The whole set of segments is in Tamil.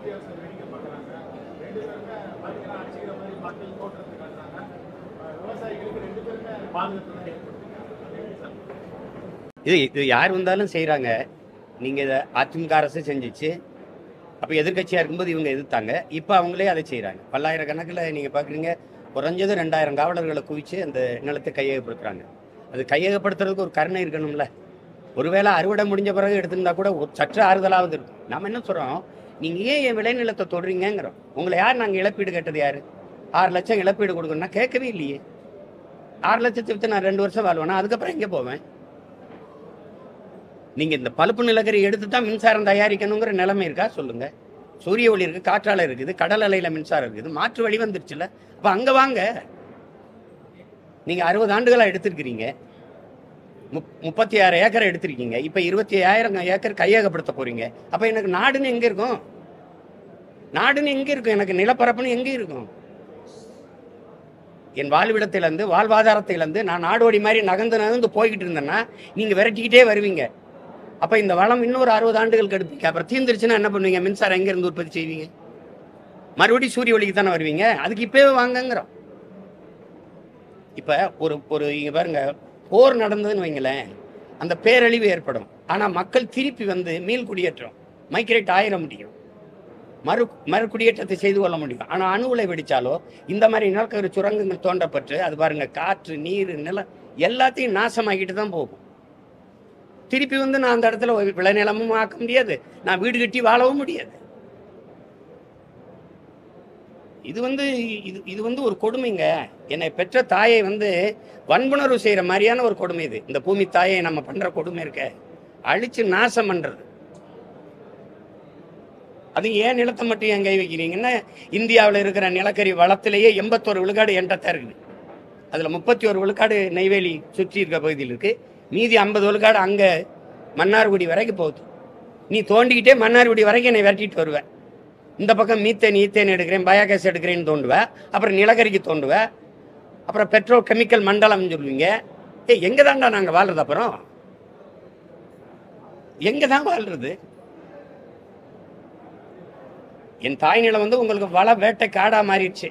மத்திய அரசு வேடிக்கை பார்க்குறாங்க ரெண்டு பேருமே பார்த்தீங்கன்னா அடிச்சுக்கிற மாதிரி மக்கள் தோற்றத்தை காட்டுறாங்க அஹ் விவசாயிகளுக்கு ரெண்டு பேருமே பாதுகாப்பு தான் ஏற்படுத்திருக்காங்க அது எப்படி சார் இது இது யார் வந்தாலும் செய்கிறாங்க நீங்கள் இதை அதிமுக அரசு செஞ்சிச்சு அப்போ எதிர்க்கட்சியாக இருக்கும்போது இவங்க எதிர்த்தாங்க இப்போ அவங்களே அதை செய்கிறாங்க பல்லாயிரக்கணக்கில் நீங்கள் பார்க்குறீங்க குறைஞ்சது ரெண்டாயிரம் காவலர்களை குவிச்சு அந்த நிலத்தை கையகப்படுத்துகிறாங்க அது கையகப்படுத்துறதுக்கு ஒரு கருணை இருக்கணும்ல ஒருவேளை அறுவடை முடிஞ்ச பிறகு எடுத்திருந்தா கூட ஒரு சற்று ஆறுதலாவது இருக்கும் நம்ம என்ன சொல்கிறோம் நீங்கள் ஏன் என் விளைநிலத்தை தொடுறீங்கிறோம் உங்களை யார் நாங்கள் இழப்பீடு கேட்டது யார் ஆறு லட்சம் இழப்பீடு கொடுக்கணும்னா கேட்கவே இல்லையே ஆறு லட்சத்தை விற்று நான் ரெண்டு வருஷம் வாழ்வேனா அதுக்கப்புறம் எங்கே போவேன் நீங்க இந்த பழுப்பு நிலக்கரி எடுத்து தான் மின்சாரம் தயாரிக்கணுங்கிற நிலைமை இருக்கா சொல்லுங்க சூரிய ஒளி இருக்கு காற்றாலை இருக்குது கடல் அலையில மின்சாரம் இருக்குது மாற்று வழி வந்துருச்சுல அப்ப அங்க வாங்க நீங்க அறுபது ஆண்டுகளா எடுத்திருக்கிறீங்க முப்- முப்பத்தி ஆறு ஏக்கரை எடுத்திருக்கீங்க இப்ப இருபத்தி ஆயிரம் ஏக்கர் கையகப்படுத்த போறீங்க அப்ப எனக்கு நாடுன்னு எங்க இருக்கும் நாடுன்னு எங்க இருக்கும் எனக்கு நிலப்பரப்புன்னு எங்க இருக்கும் என் வாழ்விடத்திலிருந்து வாழ்வாதாரத்திலிருந்து நான் நாடோடி மாதிரி நகர்ந்து நகர்ந்து போய்கிட்டு இருந்தேன்னா நீங்க விரட்டிக்கிட்டே வருவீங்க அப்ப இந்த வளம் இன்னொரு அறுபது ஆண்டுகளுக்கு எடுப்பீங்க அப்புறம் தீர்ந்துருச்சுன்னா என்ன பண்ணுவீங்க மின்சாரம் எங்க இருந்து உற்பத்தி செய்வீங்க மறுபடியும் சூரிய ஒளிக்கு தானே வருவீங்க அதுக்கு இப்பவே வாங்கங்கிறோம் இப்ப ஒரு ஒரு இங்க பாருங்க போர் நடந்ததுன்னு வைங்களேன் அந்த பேரழிவு ஏற்படும் ஆனா மக்கள் திருப்பி வந்து மீள் குடியேற்றம் மைக்ரேட் ஆயிர முடியும் மறு மறு குடியேற்றத்தை செய்து கொள்ள முடியும் ஆனா அணு உலை வெடிச்சாலோ இந்த மாதிரி நிலக்கரி சுரங்கங்கள் தோண்டப்பட்டு அது பாருங்க காற்று நீர் நிலம் எல்லாத்தையும் நாசமாக்கிட்டு தான் போகும் திருப்பி வந்து நான் அந்த இடத்துல ஒரு விளைநிலமும் ஆக்க முடியாது நான் வீடு கட்டி வாழவும் முடியாது இது வந்து இது இது வந்து ஒரு கொடுமைங்க என்னை பெற்ற தாயை வந்து வன்புணர்வு செய்யற மாதிரியான ஒரு கொடுமை இது இந்த பூமி தாயை நம்ம பண்ற கொடுமை இருக்க அழிச்சு நாசம் பண்றது அது ஏன் நிலத்தை மட்டும் ஏன் கை வைக்கிறீங்கன்னா இந்தியாவில் இருக்கிற நிலக்கரி வளத்திலேயே எண்பத்தோரு விழுக்காடு என்கிட்ட இருக்குது அதில் முப்பத்தி ஒரு விழுக்காடு நெய்வேலி சுற்றி இருக்க பகுதியில் இருக்கு மீதி ஐம்பது விழுக்காடு அங்கே மன்னார்குடி வரைக்கும் போகுது நீ தோண்டிக்கிட்டே மன்னார்குடி வரைக்கும் என்னை விரட்டிட்டு வருவேன் இந்த பக்கம் மீத்தேன் ஈத்தேன் எடுக்கிறேன் பயோகேஸ் எடுக்கிறேன்னு தோண்டுவேன் அப்புறம் நிலக்கரிக்கு தோண்டுவேன் அப்புறம் பெட்ரோ கெமிக்கல் மண்டலம்னு சொல்லுவீங்க ஏய் எங்கே தான்டா நாங்கள் வாழ்றது அப்புறம் எங்கே தான் வாழ்றது என் தாய் நிலம் வந்து உங்களுக்கு வள வேட்டை காடா மாறிடுச்சு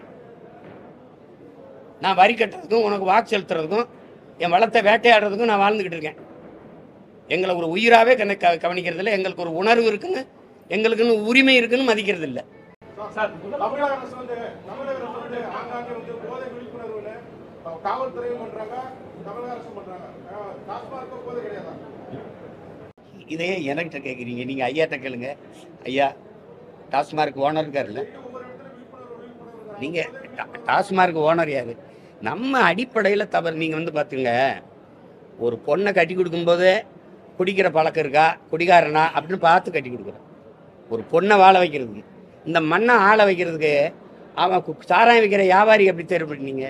நான் வரி கட்டுறதுக்கும் உனக்கு வாக்கு செலுத்துறதுக்கும் என் வளத்தை வேட்டையாடுறதுக்கும் நான் வாழ்ந்துக்கிட்டு இருக்கேன் எங்களை ஒரு உயிராகவே கண க கவனிக்கிறது இல்லை எங்களுக்கு ஒரு உணர்வு இருக்குன்னு எங்களுக்குன்னு உரிமை இருக்குன்னு மதிக்கிறது இல்லை சார் தமிழக அரசு வந்து தமிழக அரசு வந்து ஆங்காங்கே வந்து போதை விழிப்புணர்வுன்னு அஹ், காவல்துறையும் பண்றாங்க தமிழக அரசும் பண்றாங்க அஹ், டாஸ்மார்க்கும் போதை கிடையாதா இதையே எனக்கிட்ட கேட்குறீங்க நீங்கள் ஐயாட்ட கேளுங்க ஐயா டாஸ்மார்க் ஓனர் இருக்காருல்ல ஒவ்வொரு இடத்துல விழிப்புணர்வு விழிப்புணர்வு நீங்கள் டாஸ்மார்க் ஓனர் யாரு நம்ம அடிப்படையில் தவறு நீங்கள் வந்து பார்த்துங்க ஒரு பொண்ணை கட்டி கொடுக்கும்போது குடிக்கிற பழக்கம் இருக்கா குடிகாரனா அப்படின்னு பார்த்து கட்டி கொடுக்குறோம் ஒரு பொண்ணை வாழ வைக்கிறதுக்கு இந்த மண்ணை ஆள வைக்கிறதுக்கு அவன் கு- சாராயம் விற்கிற வியாபாரி எப்படி தேர்வு பண்ணீங்க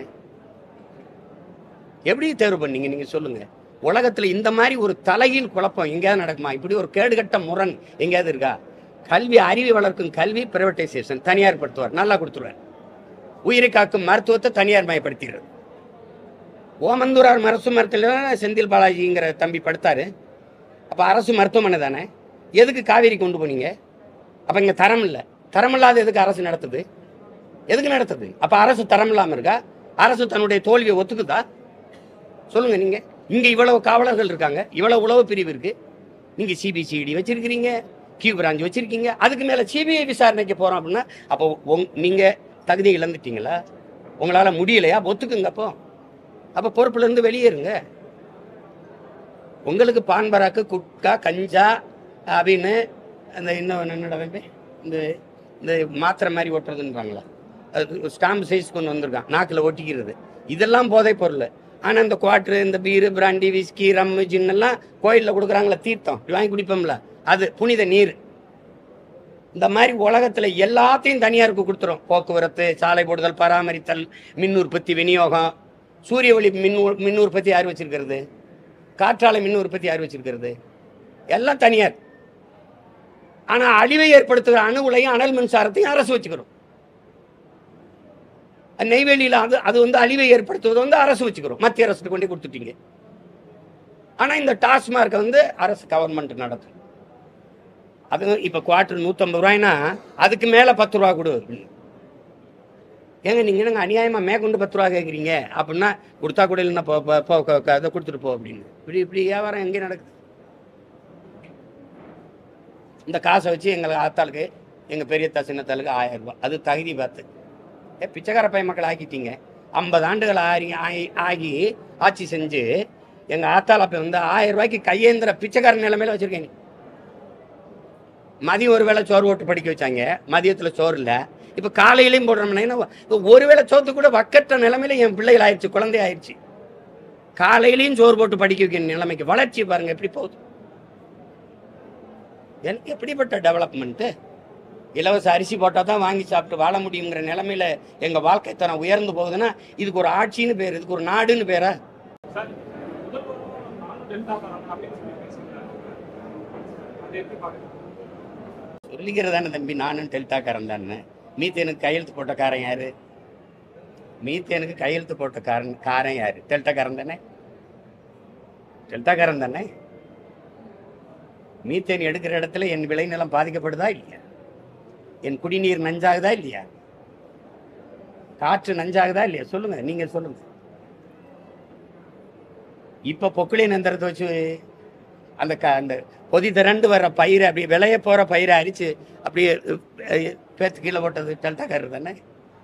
எப்படி தேர்வு பண்ணீங்க நீங்கள் சொல்லுங்கள் உலகத்தில் இந்த மாதிரி ஒரு தலைகீழ் குழப்பம் எங்கேயாவது நடக்குமா இப்படி ஒரு கேடுகட்ட முரண் எங்கேயாவது இருக்கா கல்வி அறிவை வளர்க்கும் கல்வி பிரைவேட்டைசேஷன் தனியார் படுத்துவார் நல்லா கொடுத்துருவார் உயிரை காக்கும் மருத்துவத்தை தனியார் மயப்படுத்திடுறது ஓமந்தூரார் அரசு மருத்துவத்தில் செந்தில் பாலாஜிங்கிற தம்பி படுத்தாரு அப்போ அரசு மருத்துவமனை தானே எதுக்கு காவேரி கொண்டு போனீங்க அப்போ இங்கே தரம் இல்லை தரம் இல்லாத எதுக்கு அரசு நடத்துது எதுக்கு நடத்துது அப்போ அரசு தரம் இல்லாமல் இருக்கா அரசு தன்னுடைய தோல்வியை ஒத்துக்குதா சொல்லுங்க நீங்க இங்க இவ்வளவு காவலர்கள் இருக்காங்க இவ்வளவு உளவு பிரிவு இருக்கு நீங்க சிபிசிஐடி வச்சிருக்கிறீங்க கியூ பிரான்ச் வச்சிருக்கீங்க அதுக்கு மேல சிபிஐ விசாரணைக்கு போறோம் அப்படின்னா அப்போ உங் நீங்க தகுதி இழந்துட்டீங்களா உங்களால முடியலையா ஒத்துக்குங்க அப்போ அப்போ பொறுப்புல இருந்து வெளியேறுங்க உங்களுக்கு பான் பராக்கு குட்கா கஞ்சா அப்படின்னு அந்த இன்னும் என்னடா வைப்பேன்? இந்த இந்த மாத்திரை மாதிரி ஒட்டுறதுன்றாங்களா அது ஸ்டாம்ப் சைஸ் கொண்டு வந்திருக்கான் நாக்கில் ஒட்டிக்கிறது இதெல்லாம் போதைப் பொருள் ஆனால் இந்த குவாட்ரு இந்த பீரு பிராண்டி விஸ்கி ரம்மு ஜின்னெல்லாம் கோயிலில் கொடுக்குறாங்களா தீர்த்தம் இப்படி வாங்கி குடிப்போம்ல அது புனித நீர் இந்த மாதிரி உலகத்தில் எல்லாத்தையும் தனியாருக்கு கொடுத்துரும் போக்குவரத்து சாலை போடுதல் பராமரித்தல் மின் உற்பத்தி விநியோகம் சூரிய ஒளி மின் உ- மின் உற்பத்தி யார் வச்சிருக்கிறது காற்றாலை மின் உற்பத்தி யார் வச்சிருக்கிறது எல்லாம் தனியார் ஆனால் அழிவை ஏற்படுத்துகிற அணு உலையும் அனல் மின்சாரத்தையும் அரசு வச்சுக்கிறோம் நெய்வேலியில் அது அது வந்து அழிவை ஏற்படுத்துவது வந்து அரசு வச்சுக்கிறோம் மத்திய அரசு கொண்டு போய் கொடுத்துட்டீங்க ஆனால் இந்த டாஸ்மார்க்கை வந்து அரசு கவர்மெண்ட் நடத்தும் அது இப்போ குவார்டர் நூற்றம்பது ரூபாய்னா அதுக்கு மேலே பத்து ரூபா கொடு ஏங்க நீங்கள் என்னங்க அநியாயமாக மேற்கொண்டு பத்து ரூபா கேட்குறீங்க அப்படின்னா கொடுத்தா கூட இல்லைன்னா போ போ- போ க- க- அதை கொடுத்துட்டு போ அப்படின்னு இப்படி இப்படி வியாபாரம் எங்கே நடக்குது இந்த காசை வச்சு எங்களுக்கு ஆத்தாளுக்கு எங்கள் பெரியத்தா சின்னத்தாளுக்கு ஆயிரம் ரூபாய் அது தகுதி பார்த்து ஏ பிச்சைக்கார பைய மக்கள் ஆக்கிட்டீங்க ஐம்பது ஆண்டுகள் ஆகி ஆகி- ஆகி ஆட்சி செஞ்சு எங்கள் ஆத்தாள் அப்போ வந்து ஆயிரம் ரூபாய்க்கு கையேந்திர பிச்சைக்கார நிலைமையில வச்சுருக்கீங்க மதியம் ஒரு வேளை சோறு போட்டு படிக்க வச்சாங்க மதியத்தில் சோறு இல்லை இப்போ காலையிலையும் போடுறோம்னா ஒரு வேளை சோத்து கூட வக்கற்ற நிலைமையில என் பிள்ளைகள் ஆயிடுச்சு குழந்தை ஆயிடுச்சு காலையிலையும் சோறு போட்டு படிக்க வைக்கிற நிலைமைக்கு வளர்ச்சி பாருங்க எப்படி போகுது எல்- எப்படிப்பட்ட டெவலப்மெண்ட்டு இலவச அரிசி போட்டால் தான் வாங்கி சாப்பிட்டு வாழ முடியுங்கிற நிலைமையில எங்கள் வாழ்க்கை தரம் உயர்ந்து போகுதுன்னா இதுக்கு ஒரு ஆட்சின்னு பேர் இதுக்கு ஒரு நாடுன்னு பேரா சார் முதல்வரும் நானும் டெல்டா காரன் அப்படின்னு சொல்லி பேசுகிறாங்க அதை எப்படி பார்க்குறீங்க சொல்லிக்கிறதானே தம்பி நானும் டெல்டாக்காரன் தானே மீத்தேனுக்கு கையெழுத்து போட்ட காரன் யாரு மீத்தேனுக்கு கையெழுத்து போட்ட காரன் காரன் யாரு டெல்டாக்காரன் தானே டெல்டாக்காரன் தானே மீத்தேன் எடுக்கிற இடத்துல என் விளைநிலம் பாதிக்கப்படுதா இல்லையா என் குடிநீர் நஞ்சாகுதா இல்லையா காற்று நஞ்சாகுதா இல்லையா சொல்லுங்க நீங்க சொல்லுங்க இப்ப பொக்குளின் எந்திரத்தை வச்சு அந்த க அந்த பொதி திரண்டு வர பயிரை அப்படி விளைய போற பயிரை அரிச்சு அப்படியே அஹ், பேத்து கீழே போட்டது டெல்டாக்காரர் தானே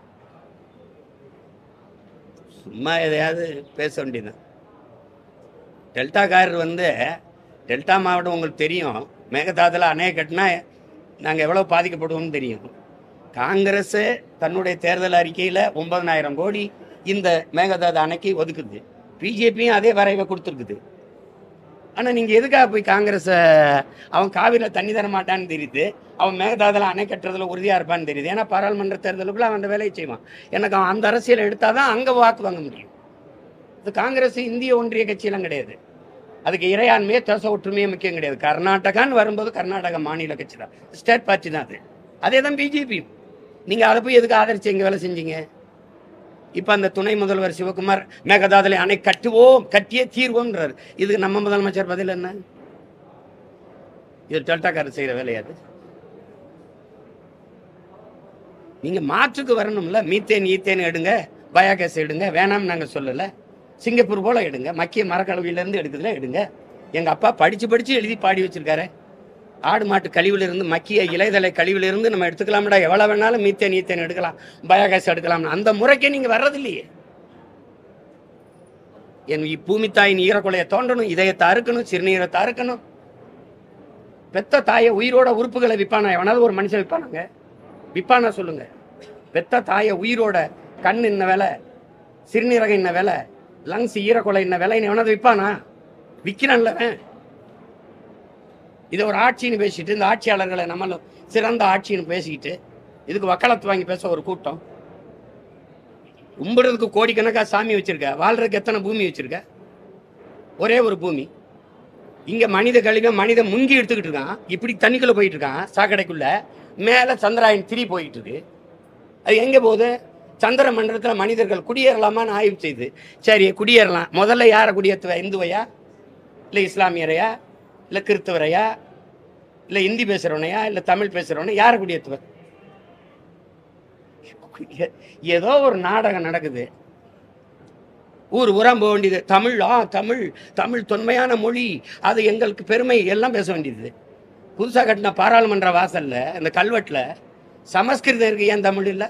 சும்மா எதையாவது பேச வேண்டியதுதான் டெல்டாக்காரர் வந்து டெல்டா மாவட்டம் உங்களுக்கு தெரியும் மேகதாதுல அணையை கட்டினா நாங்கள் எவ்வளோ பாதிக்கப்படுவோம்னு தெரியும் காங்கிரஸ் தன்னுடைய தேர்தல் அறிக்கையில் ஒன்பதனாயிரம் கோடி இந்த மேகதாது அணைக்கு ஒதுக்குது பிஜேபியும் அதே வரைவை கொடுத்துருக்குது ஆனால் நீங்கள் எதுக்காக போய் காங்கிரஸை அவன் காவிரியில் தண்ணி தர மாட்டான்னு தெரியுது அவன் மேகதாதுல அணை கட்டுறதுல உறுதியாக இருப்பான்னு தெரியுது ஏன்னா பாராளுமன்ற தேர்தலுக்குள்ள அவன் அந்த வேலையை செய்வான் எனக்கு அவன் அந்த அரசியல் எடுத்தால் தான் அங்கே வாக்கு வாங்க முடியும் இது காங்கிரஸ் இந்திய ஒன்றிய கட்சியெல்லாம் கிடையாது அதுக்கு இறையாண்மையே தேச ஒற்றுமையே முக்கியம் கிடையாது கர்நாடகான்னு வரும்போது கர்நாடகா மாநில கட்சி தான் ஸ்டேட் பார்ட்டி தான் அது அதே தான் பிஜேபி நீங்கள் அதை போய் எதுக்கு ஆதரிச்சு எங்கே வேலை செஞ்சீங்க இப்போ அந்த துணை முதல்வர் சிவகுமார் மேகதாதுல அணை கட்டுவோம் கட்டியே தீர்வோம்ன்றார் இதுக்கு நம்ம முதலமைச்சர் பதில் என்ன இது டெல்டாக்காரர் செய்கிற வேலையாது நீங்க மாற்றுக்கு வரணும்ல மீத்தேன் ஈத்தேன் எடுங்க பயோகேஸ் எடுங்க வேணாம்னு நாங்க சொல்லல சிங்கப்பூர் போல எடுங்க மக்கிய மரக்கலவையில இருந்து எடுக்குதுல எடுங்க எங்க அப்பா படிச்சு படிச்சு எழுதி பாடி வச்சிருக்காரு ஆடு மாட்டு கழிவுல இருந்து மக்கிய இலைதலை கழிவுல இருந்து நம்ம எடுத்துக்கலாம்டா எவ்வளவு வேணாலும் மீத்தேன் ஈத்தேன் எடுக்கலாம் பயோகேஸ் எடுக்கலாம் அந்த முறைக்கே நீங்க வர்றதில்லையே என் பூமி தாயின் ஈரக்குலையை தோண்டணும் இதயத்தை அறுக்கணும் சிறுநீரத்தை அறுக்கணும் பெத்த தாயை உயிரோட உறுப்புகளை விற்பானா எவனாவது ஒரு மனுஷன் விற்பானாங்க விற்பானா சொல்லுங்க பெத்த தாயை உயிரோட கண் இன்ன விலை சிறுநீரகம் இன்ன விலை லங்ஸ் ஈரக்குலை இன்ன விலைன்னு எவனாவது விற்பானா விற்கிறான்ல அவன் இதை ஒரு ஆட்சின்னு பேசிட்டு இந்த ஆட்சியாளர்களை நம்மளும் சிறந்த ஆட்சின்னு பேசிக்கிட்டு இதுக்கு வக்காலத்து வாங்கி பேச ஒரு கூட்டம் கும்பிடுறதுக்கு கோடிக்கணக்கா சாமி வச்சிருக்க வாழ்றதுக்கு எத்தனை பூமி வச்சிருக்க ஒரே ஒரு பூமி இங்க மனித கழிவை மனித முங்கி எடுத்துக்கிட்டு இருக்கான் இப்படி தண்ணிக்குள்ள போயிட்டு இருக்கான் சாக்கடைக்குள்ள மேல சந்திராயன் திரி போயிட்டு இருக்கு அது எங்க போகுது சந்திர மண்டலத்துல மனிதர்கள் குடியேறலாமான்னு ஆய்வு செய்து சரி குடியேறலாம் முதல்ல யாரை குடியேற்றுவ இந்துவையா இல்லை இஸ்லாமியரையா இல்லை கிறிஸ்தவரையா இல்லை ஹிந்தி பேசுறவனையா இல்லை தமிழ் பேசுறவனை யாரை குடியேற்றுவ ஏ- ஏதோ ஒரு நாடகம் நடக்குது ஊர் ஊராம் போக வேண்டியது தமிழ் ஆ தமிழ் தமிழ் தொன்மையான மொழி அது எங்களுக்கு பெருமை எல்லாம் பேச வேண்டியது புதுசாக கட்டின பாராளுமன்ற வாசல்ல இந்த கல்வெட்டில் சமஸ்கிருதம் இருக்கு ஏன் தமிழ் இல்லை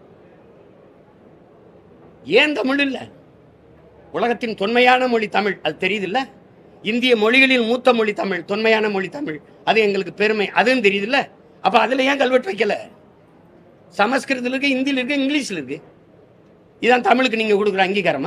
ஏன் தமிழ் இல்லை உலகத்தின் தொன்மையான மொழி தமிழ் அது தெரியுதுல்ல இந்திய மொழிகளில் மூத்த மொழி தமிழ் தொன்மையான மொழி தமிழ் அது எங்களுக்கு பெருமை அதுவும் தெரியுதுல்ல அப்போ அதில் ஏன் கல்வெட்டு வைக்கல சமஸ்கிருதத்தில் இருக்கு ஹிந்தியில் இருக்கு இங்கிலீஷில் இருக்கு இதான் தமிழுக்கு நீங்கள் கொடுக்குற அங்கீகாரமா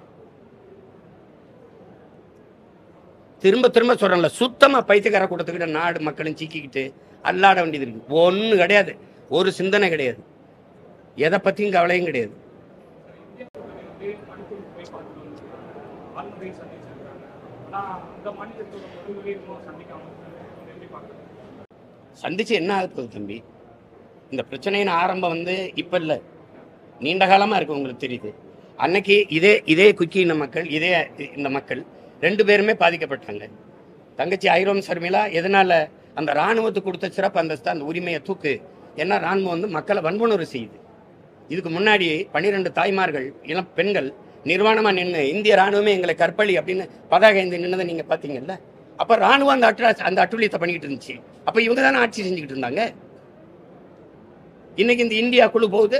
திரும்ப திரும்ப சொல்றேன்ல சுத்தமா பைத்தியக்கார கூட்டத்துக்கிட்ட நாடு மக்களும் சிக்கிக்கிட்டு அல்லாட வேண்டியது இருக்கு ஒண்ணு கிடையாது ஒரு சிந்தனை கிடையாது எதை பத்தியும் கவலையும் கிடையாது வந்து அனுப்பி போய் பார்த்துட்டு வந்து ஆளுநரை சந்திச்சிருக்காங்க ஆனால் அந்த மாநிலத்தோட மொழிகளே இன்னும் சந்திக்காம இருக்காங்க. அதை எப்படி பார்க்குறீங்க சந்திச்சு என்ன ஆக போகுது தம்பி இந்த பிரச்சனையின் ஆரம்பம் வந்து இப்ப இல்ல நீண்ட காலமா இருக்கு உங்களுக்கு தெரியுது அன்னைக்கு இதே இதே குக்கி இன மக்கள் இதே இந்த மக்கள் ரெண்டு பேருமே பாதிக்கப்பட்டாங்க தங்கச்சி ஐரோம் சர்மிளா எதனால அந்த ராணுவத்துக்கு கொடுத்த சிறப்பு அந்தஸ்து அந்த உரிமையை தூக்கு ஏன்னா ராணுவம் வந்து மக்களை வன்புணர்வு செய்யுது இதுக்கு முன்னாடி பன்னிரெண்டு தாய்மார்கள் இளம் பெண்கள் நிர்வாணமா நின்று இந்திய ராணுவமே எங்களை கற்பழி அப்படின்னு பதாகை ஏந்தி நின்னதை நீங்க பாத்தீங்கல்ல அப்ப ராணுவம் அந்த அட்ரா அந்த அட்டுழியத்தை பண்ணிக்கிட்டு இருந்துச்சு அப்ப இவங்க தானே ஆட்சி செஞ்சுக்கிட்டு இருந்தாங்க இன்னைக்கு இந்த இந்தியா குழு போகுது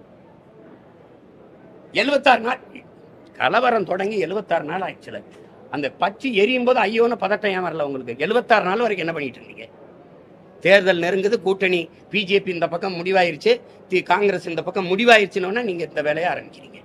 எழுபத்தாறு நாள் கலவரம் தொடங்கி எழுபத்தாறு நாள் ஆயிடுச்சுல அந்த பச்சு எரியும் போது ஐயோன்னு பதட்டம் ஏன் வரல உங்களுக்கு எழுபத்தாறு நாள் வரைக்கும் என்ன பண்ணிட்டு இருந்தீங்க தேர்தல் நெருங்குது கூட்டணி பிஜேபி இந்த பக்கம் முடிவாயிருச்சு தி காங்கிரஸ் இந்த பக்கம் முடிவாயிருச்சுன்னு நீங்க இந்த வேலையை ஆரம்பிக்கிறீங்க